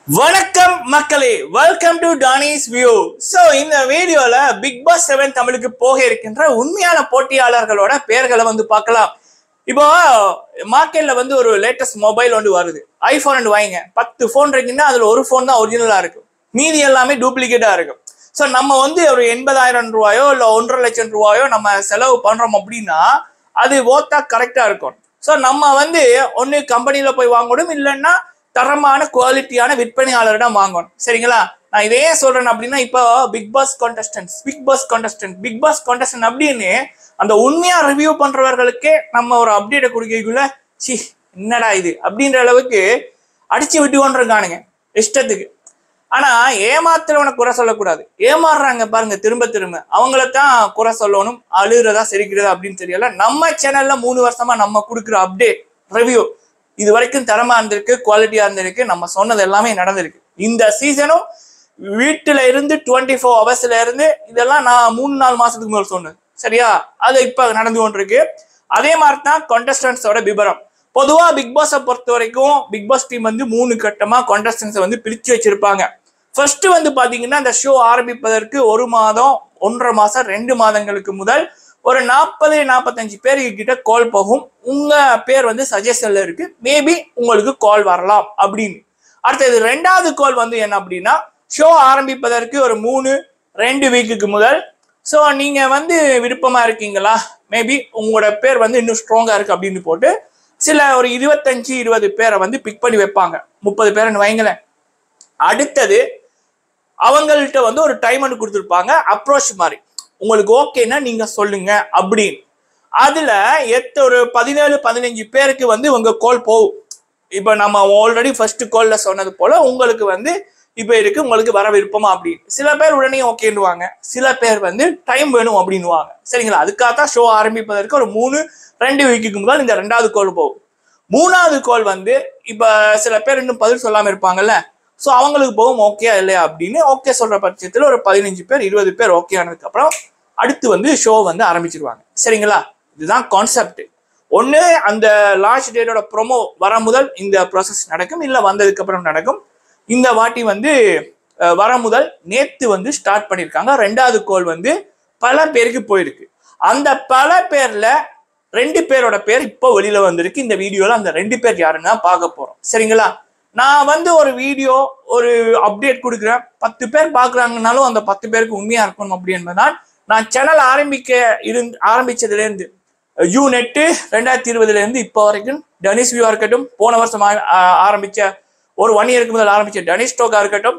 வணக்கம் மக்களே welcome to Danish view so இந்த வீடியோல பிக் பாஸ் செவன் தமிழுக்கு போக இருக்கின்ற உண்மையான போட்டியாளர்களோட பெயர்களை வந்து பார்க்கலாம் இப்போ மார்க்கெட்ல வந்து ஒரு லேட்டஸ்ட் மொபைல் ஒன்று வருது ஐபோன் ஒன்று வாங்க பத்து ஃபோன் இருக்குன்னா அதுல ஒரு ஃபோன் தான் ஒரிஜினலா இருக்கும் மீதி எல்லாமே டூப்ளிகேட்டா இருக்கும் ஸோ நம்ம வந்து ஒரு எண்பதாயிரம் ரூபாயோ இல்லை ஒன்றரை லட்சம் ரூபாயோ நம்ம செலவு பண்றோம் அப்படின்னா அது ஓத்தா கரெக்டா இருக்கும் ஸோ நம்ம வந்து ஒன்று கம்பெனியில் போய் வாங்கணும் இல்லைன்னா தரமான குவாலிட்டியான விற்பனையாளரிடம் வாங்கணும் சரிங்களா நான் இதே சொல்றேன் அப்படின்னா இப்போ Bigg Boss contestants Bigg Boss contestant Bigg Boss contestant அப்படின்னு அந்த உண்மையா ரிவ்யூ பண்றவர்களுக்கே நம்ம ஒரு அப்டேட்டை கொடுக்கக்குள்ள சி என்னடா இது அப்படின்ற அளவுக்கு அடிச்சு விட்டு கொண்டிருக்கானுங்க இஷ்டத்துக்கு ஆனா ஏமாத்துறவனை குறை சொல்லக்கூடாது ஏமாறுறாங்க பாருங்க திரும்ப திரும்ப அவங்கள தான் குறை சொல்லணும் அழுகிறதா சிரிக்கிறதா அப்படின்னு தெரியல நம்ம சேனல்ல மூணு வருஷமா நம்ம கொடுக்குற அப்டேட் ரிவ்யூ இது வரைக்கும் தரமா இருந்திருக்கு குவாலிட்டியா இருந்திருக்கு நம்ம சொன்னது எல்லாமே நடந்திருக்கு இந்த சீசனும் வீட்டுல இருந்து டுவெண்ட்டி ஃபோர் ஹவர்ஸ்ல இருந்து இதெல்லாம் நான் மூணு நாலு மாசத்துக்கு முதல் சொன்னது சரியா அது இப்ப நடந்து கொண்டிருக்கு அதே மாதிரி தான் contestants-ஓட விபரம் பொதுவா பிக் பாஸை பொறுத்த வரைக்கும் பிக் பாஸ் டீம் வந்து மூணு கட்டமா contestants-அ வந்து பிரிச்சு வச்சிருப்பாங்க ஃபர்ஸ்ட் வந்து பாத்தீங்கன்னா இந்த ஷோ ஆரம்பிப்பதற்கு ஒரு மாதம் ஒன்றரை மாசம் ரெண்டு மாதங்களுக்கு முதல் ஒரு நாற்பது நாற்பத்தஞ்சு பேருக்கு கிட்ட கால் போகும் உங்க பேர் வந்து சஜஷன்ல இருக்கு மேபி உங்களுக்கு கால் வரலாம் அப்படின்னு அடுத்தது ரெண்டாவது கால் வந்து என்ன அப்படின்னா ஷோ ஆரம்பிப்பதற்கு ஒரு மூணு ரெண்டு வீக்குக்கு முதல் ஸோ நீங்க வந்து விருப்பமா இருக்கீங்களா மேபி உங்களோட பேர் வந்து இன்னும் ஸ்ட்ராங்கா இருக்கு அப்படின்னு போட்டு சில ஒரு இருபத்தஞ்சு இருபது பேரை வந்து பிக் பண்ணி வைப்பாங்க முப்பது பேர்னு வைங்களேன் அடுத்தது அவங்கள்ட்ட வந்து ஒரு டைம் ஒன்று கொடுத்துருப்பாங்க அப்ரோச் மாதிரி உங்களுக்கு ஓகேன்னா நீங்க சொல்லுங்க அப்படின்னு அதுல எத்த ஒரு பதினேழு பதினஞ்சு பேருக்கு வந்து உங்க கால் போகும் இப்போ நம்ம ஆல்ரெடி ஃபர்ஸ்ட் கால்ல சொன்னது போல உங்களுக்கு வந்து இப்போ இருக்கு உங்களுக்கு வர விருப்பமா அப்படின்னு சில பேர் உடனே ஓகேன்னுவாங்க சில பேர் வந்து டைம் வேணும் அப்படின்னுவாங்க சரிங்களா அதுக்காக தான் ஷோ ஆரம்பிப்பதற்கு ஒரு மூணு ரெண்டு வீக்குக்கு முதல் இந்த ரெண்டாவது கால் போகும் மூணாவது கால் வந்து இப்போ சில பேர் இன்னும் பதில் சொல்லாம இருப்பாங்கல்ல ஸோ அவங்களுக்கு போகும் ஓகே இல்லையா அப்படின்னு ஓகே சொல்ற பட்சத்தில் ஒரு பதினஞ்சு பேர் இருபது பேர் ஓகே ஆனதுக்கு அப்புறம் அடுத்து வந்து ஷோ வந்து ஆரம்பிச்சிருவாங்க சரிங்களா இதுதான் கான்செப்ட் ஒன்று அந்த லான்ச் டேட்டோட ப்ரோமோ வர முதல் இந்த ப்ராசஸ் நடக்கும் இல்லை வந்ததுக்கு அப்புறம் நடக்கும் இந்த வாட்டி வந்து அஹ், வர முதல் நேத்து வந்து ஸ்டார்ட் பண்ணியிருக்காங்க ரெண்டாவது கோல் வந்து பல பேருக்கு போயிருக்கு அந்த பல பேர்ல ரெண்டு பேரோட பேர் இப்போ வெளியில வந்திருக்கு இந்த வீடியோல அந்த ரெண்டு பேர் யாருன்னு தான் பார்க்க போறோம் சரிங்களா நான் வந்து ஒரு வீடியோ ஒரு அப்டேட் கொடுக்குறேன் பத்து பேர் பார்க்குறாங்கனாலும் அந்த பத்து பேருக்கு உண்மையா இருக்கணும் அப்படி என்பதால் நான் சேனல் ஆரம்பிக்க இருந்து ஆரம்பிச்சதுல இருந்து யூ நெட்டு ரெண்டாயிரத்தி இருபதுல இருந்து இப்போ வரைக்கும் டனிஸ் வியூவா இருக்கட்டும் போன வருஷம் ஆ- ஆ- ஆரம்பிச்ச ஒரு ஒன் இயருக்கு முதல் ஆரம்பிச்ச டனிஸ் டோக்கா இருக்கட்டும்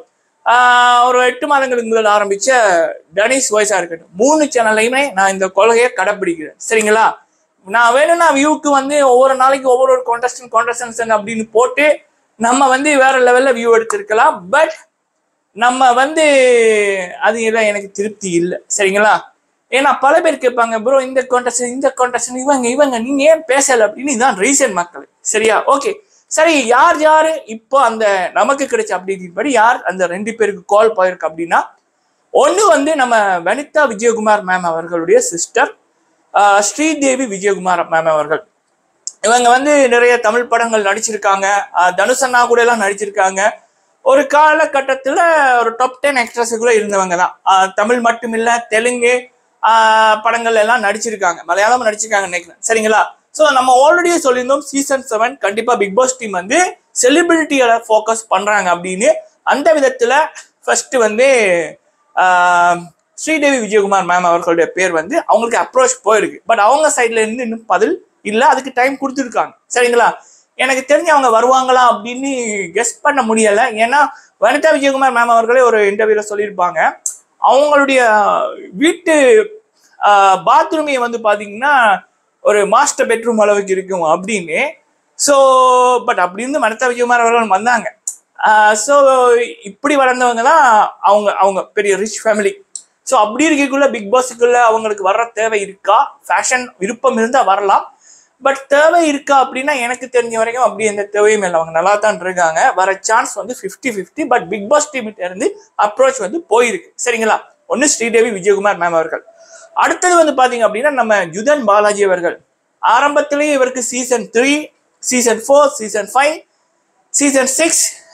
ஆஹ் ஒரு எட்டு மாதங்களுக்கு முதல் ஆரம்பிச்ச டனிஸ் வாய்ஸா இருக்கட்டும் மூணு சேனல்லையுமே நான் இந்த கொள்கையை கடைப்பிடிக்கிறேன் சரிங்களா நான் வேணும்னா வியூக்கு வந்து ஒவ்வொரு நாளைக்கு ஒவ்வொரு ஒரு கான்டெஸ்டன் கான்டெஸ்டன்ஸ் அப்படின்னு போட்டு நம்ம வந்து வேற லெவல்ல வியூ எடுத்திருக்கலாம் பட் நம்ம வந்து அது எல்லாம் எனக்கு திருப்தி இல்லை சரிங்களா ஏன்னா பல பேர் கேட்பாங்க ப்ரோ இந்த கான்டெஸ்ட் இந்த கான்டெஸ்ட் இவங்க இவங்க நீங்க ஏன் பேசல அப்படின்னு இதான் ரீசன் மக்கள் சரியா ஓகே சரி யார் யாரு இப்போ அந்த நமக்கு கிடைச்ச அப்டேட் படி யார் அந்த ரெண்டு பேருக்கு கால் போயிருக்கு அப்படின்னா ஒன்று வந்து நம்ம வனிதா விஜயகுமார் மேம் அவர்களுடைய சிஸ்டர் ஸ்ரீதேவி விஜயகுமார் மேம் அவர்கள் இவங்க வந்து நிறைய தமிழ் படங்கள் நடிச்சிருக்காங்க ஆஹ் தனுஷ் அண்ணா கூட எல்லாம் நடிச்சிருக்காங்க ஒரு காலகட்டத்தில் ஒரு டாப் டென் எக்ட்ரஸுக்குள்ள இருந்தவங்க தான் ஆஹ் தமிழ் மட்டும் இல்ல தெலுங்கு ஆஹ் படங்கள் எல்லாம் நடிச்சிருக்காங்க மலையாளமும் நடிச்சிருக்காங்க நினைக்கிறேன் சரிங்களா ஸோ நம்ம ஆல்ரெடி சொல்லியிருந்தோம் சீசன் செவன் கண்டிப்பா பிக் பாஸ் டீம் வந்து செலிபிரிட்டியோட ஃபோக்கஸ் பண்றாங்க அப்படின்னு அந்த விதத்துல ஃபர்ஸ்ட் வந்து ஆஹ் ஸ்ரீதேவி விஜயகுமார் மேம் அவர்களுடைய பேர் வந்து அவங்களுக்கு அப்ரோச் போயிருக்கு பட் அவங்க சைட்ல இருந்து இன்னும் பதில் இல்ல அதுக்கு டைம் கொடுத்துருக்காங்க சரிங்களா எனக்கு தெரிஞ்சு அவங்க வருவாங்களா அப்படின்னு கெஸ் பண்ண முடியல ஏன்னா வனிதா விஜயகுமார் மேம் அவர்களே ஒரு இன்டர்வியூல சொல்லியிருப்பாங்க அவங்களுடைய வீட்டு பாத்ரூமே வந்து பாத்தீங்கன்னா ஒரு மாஸ்டர் பெட்ரூம் அளவுக்கு இருக்கும் அப்படின்னு ஸோ பட் அப்படி இருந்து வனிதா விஜயகுமார் அவர்கள் வந்தாங்க ஸோ இப்படி வளர்ந்தவங்க தான் அவங்க அவங்க பெரிய ரிச் ஃபேமிலி ஸோ அப்படி இருக்கக்குள்ள பிக் பாஸுக்குள்ள அவங்களுக்கு வர்ற தேவை இருக்கா ஃபேஷன் விருப்பம் இருந்தால் வரலாம் பட் தேவை இருக்கா அப்படின்னா எனக்கு தெரிஞ்ச வரைக்கும் அப்படி எந்த தேவையும் இல்லை அவங்க நல்லா தான் இருக்காங்க வர சான்ஸ் வந்து fifty fifty but Bigg Boss டீம்கிட்ட இருந்து அப்ரோச் வந்து போயிருக்கு சரிங்களா ஒன்று ஸ்ரீதேவி விஜயகுமார் மேம் அவர்கள் அடுத்தது வந்து பாத்தீங்க அப்படின்னா நம்ம ஜுதன் பாலாஜி அவர்கள் ஆரம்பத்திலேயே இவருக்கு season three season four season five season six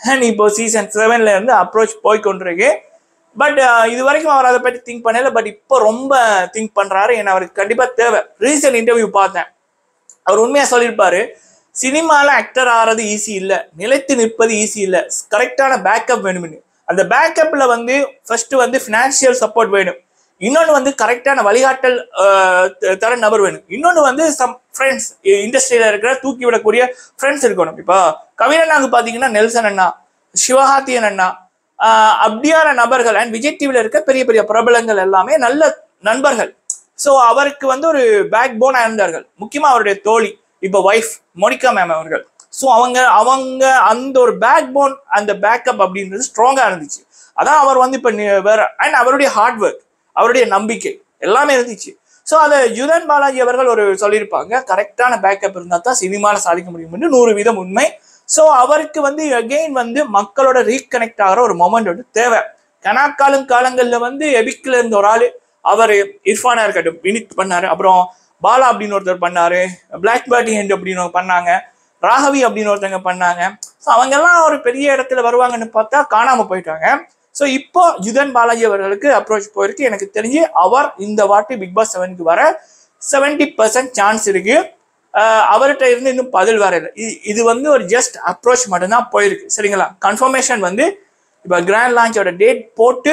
and இப்போ சீசன் செவன்ல இருந்து அப்ரோச் போய் கொண்டிருக்கு பட் இது வரைக்கும் அவர் அதை பற்றி திங்க் பண்ணல பட் இப்போ ரொம்ப திங்க் பண்றாரு ஏன்னா அவருக்கு கண்டிப்பா தேவை ரீசன்ட் இன்டர்வியூ பார்த்தேன் அவர் உண்மையா சொல்லியிருப்பாரு சினிமால ஆக்டர் ஆறது ஈஸி இல்ல நிலைத்து நிற்பது ஈஸி இல்ல கரெக்டான பேக்கப் வேணும்னு அந்த பேக்கப்ல வந்து ஃபர்ஸ்ட் வந்து ஃபினான்ஷியல் சப்போர்ட் வேணும் இன்னொன்று வந்து கரெக்டான வழிகாட்டல் ஆஹ், த- தர நபர் வேணும் இன்னொன்று வந்து சம் ஃப்ரெண்ட்ஸ் இண்டஸ்ட்ரியில இருக்கிற தூக்கி விடக்கூடிய ஃப்ரெண்ட்ஸ் இருக்கணும் இப்போ கவினண்ணாக்கு பார்த்தீங்கன்னா நெல்சன் அண்ணா சிவகார்த்தியன் அண்ணா ஆஹ், அப்படியான நபர்கள் அண்ட் விஜய் டிவில இருக்க பெரிய பெரிய பிரபலங்கள் எல்லாமே நல்ல நண்பர்கள் ஸோ அவருக்கு வந்து ஒரு பேக் போனா இருந்தார்கள் முக்கியமா அவருடைய தோழி இப்போ ஒய்ஃப் மோனிகா மேம் அவர்கள் ஸோ அவங்க அவங்க அந்த ஒரு பேக் போன் அந்த பேக்கப் அப்படின்றது ஸ்ட்ராங்கா இருந்துச்சு அதான் அவர் வந்து இப்போ வேற அண்ட் அவருடைய ஹார்ட் ஒர்க் அவருடைய நம்பிக்கை எல்லாமே இருந்துச்சு ஸோ அதை ஜுதன் பாலாஜி அவர்கள் ஒரு சொல்லியிருப்பாங்க கரெக்டான பேக்கப் இருந்தால் தான் சினிமாவில் சாதிக்க முடியும்னு நூறு வீதம் உண்மை ஸோ அவருக்கு வந்து அகெயின் வந்து மக்களோட ரீகனெக்ட் ஆகிற ஒரு மொமெண்ட் வந்து தேவை கனாக்காலம் காலங்களில் வந்து எபிக்ல இருந்த ஒரு ஆள் அவர் இர்ஃபானா இருக்கட்டும் வினித் பண்ணாரு அப்புறம் பாலா அப்படின்னு ஒருத்தர் பண்ணாரு பிளாக் பேர்டி ஹெண்ட் அப்படின்னு ஒருத்தர் பண்ணாங்க ராகவி அப்படின்னு ஒருத்தங்க பண்ணாங்க ஸோ அவங்கெல்லாம் ஒரு பெரிய இடத்துல வருவாங்கன்னு பார்த்தா காணாம போயிட்டாங்க ஸோ இப்போ ஜுதன் பாலாஜி அவர்களுக்கு அப்ரோச் போயிருக்கு எனக்கு தெரிஞ்சு அவர் இந்த வாட்டி பிக் பாஸ் செவனுக்கு வர செவன்டி பர்சன்ட் சான்ஸ் இருக்கு ஆஹ் அவர்கிட்ட இருந்து இன்னும் பதில் வரல இ- இது வந்து ஒரு ஜஸ்ட் அப்ரோச் மட்டும்தான் போயிருக்கு சரிங்களா கன்ஃபர்மேஷன் வந்து இப்போ கிராண்ட் லான்ச்சோட டேட் போட்டு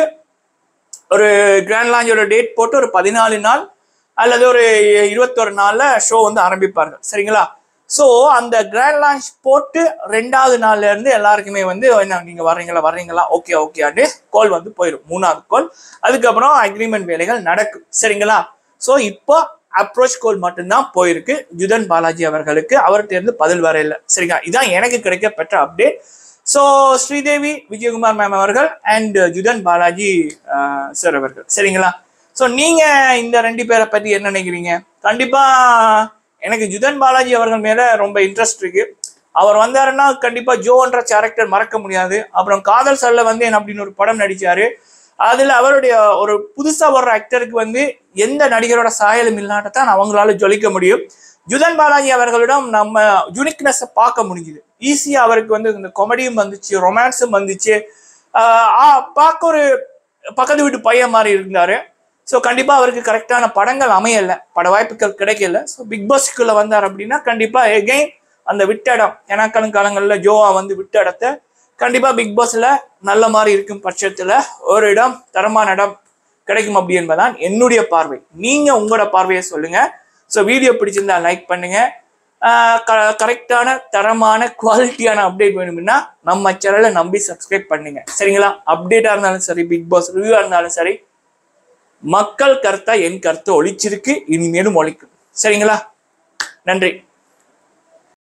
ஒரு கிராண்ட் லான்ச்சோட டேட் போட்டு ஒரு பதினாலு நாள் அல்லது ஒரு இருபத்தொரு நாள்ல ஷோ வந்து ஆரம்பிப்பார்கள் சரிங்களா ஸோ அந்த கிராண்ட் லான்ச் போட்டு ரெண்டாவது நாள்ல இருந்து எல்லாருக்குமே வந்து என்ன நீங்க வர்றீங்களா வர்றீங்களா ஓகே ஓகே கால் வந்து போயிடும் மூணாவது கால் அதுக்கப்புறம் அக்ரிமெண்ட் வேலைகள் நடக்கும் சரிங்களா ஸோ இப்போ அப்ரோச் கால் மட்டும்தான் போயிருக்கு ஜுதன் பாலாஜி அவர்களுக்கு அவர்கிட்ட இருந்து பதில் வர இல்லை சரிங்களா இதான் எனக்கு கிடைக்கப்பெற்ற update so Sridevi Vijayakumar ma'am அவர்கள் அண்ட் ஜுதன் பாலாஜி சார் அவர்கள் சரிங்களா ஸோ நீங்க இந்த ரெண்டு பேரை பத்தி என்ன நினைக்கிறீங்க கண்டிப்பா எனக்கு ஜுதன் பாலாஜி அவர்கள் மேல ரொம்ப இன்ட்ரெஸ்ட் இருக்கு அவர் வந்தாருன்னா கண்டிப்பா ஜோன்ற கேரக்டர் மறக்க முடியாது அப்புறம் காதல் சல்ல வந்து என்ன அப்படின்னு ஒரு படம் நடிச்சாரு அதுல அவருடைய ஒரு புதுசா வர்ற ஆக்டருக்கு வந்து எந்த நடிகரோட சாயலும் இல்லாட்டத்தான் அவங்களால ஜொலிக்க முடியும் ஜுதன் பாலாஜி அவர்களிடம் நம்ம யூனிக்னஸ் பார்க்க முடிஞ்சுது ஈஸியா அவருக்கு வந்து இந்த காமெடியும் வந்துச்சு ரொமான்ஸும் வந்துச்சு ஆஹ் ஆ- பார்க்க ஒரு பக்கத்து வீட்டு பையன் மாதிரி இருந்தாரு ஸோ கண்டிப்பா அவருக்கு கரெக்டான படங்கள் அமையல பட வாய்ப்புகள் கிடைக்கல ஸோ பிக் பாஸ்க்குள்ள வந்தார் அப்படின்னா கண்டிப்பா எகைன் அந்த விட்ட இடம் எனக்கான காலங்களில் ஜோவா வந்து விட்ட இடத்த கண்டிப்பா பிக் பாஸ்ல நல்ல மாதிரி இருக்கும் பட்சத்துல ஒரு இடம் தரமான இடம் கிடைக்கும் அப்படி என்பதான் என்னுடைய பார்வை நீங்க உங்களோட பார்வையை சொல்லுங்க ஸோ வீடியோ பிடிச்சிருந்தா லைக் பண்ணுங்க கரெக்டான தரமான குவாலிட்டியான அப்டேட் வேணும்னா நம்ம சேனலை நம்பி சப்ஸ்கிரைப் பண்ணுங்க சரிங்களா அப்டேட்டா இருந்தாலும் சரி பிக் பாஸ் ரிவ்யூவா இருந்தாலும் சரி மக்கள் கருத்தா என் கருத்து ஒழிச்சிருக்கு இனிமேலும் ஒழிக்கும் சரிங்களா நன்றி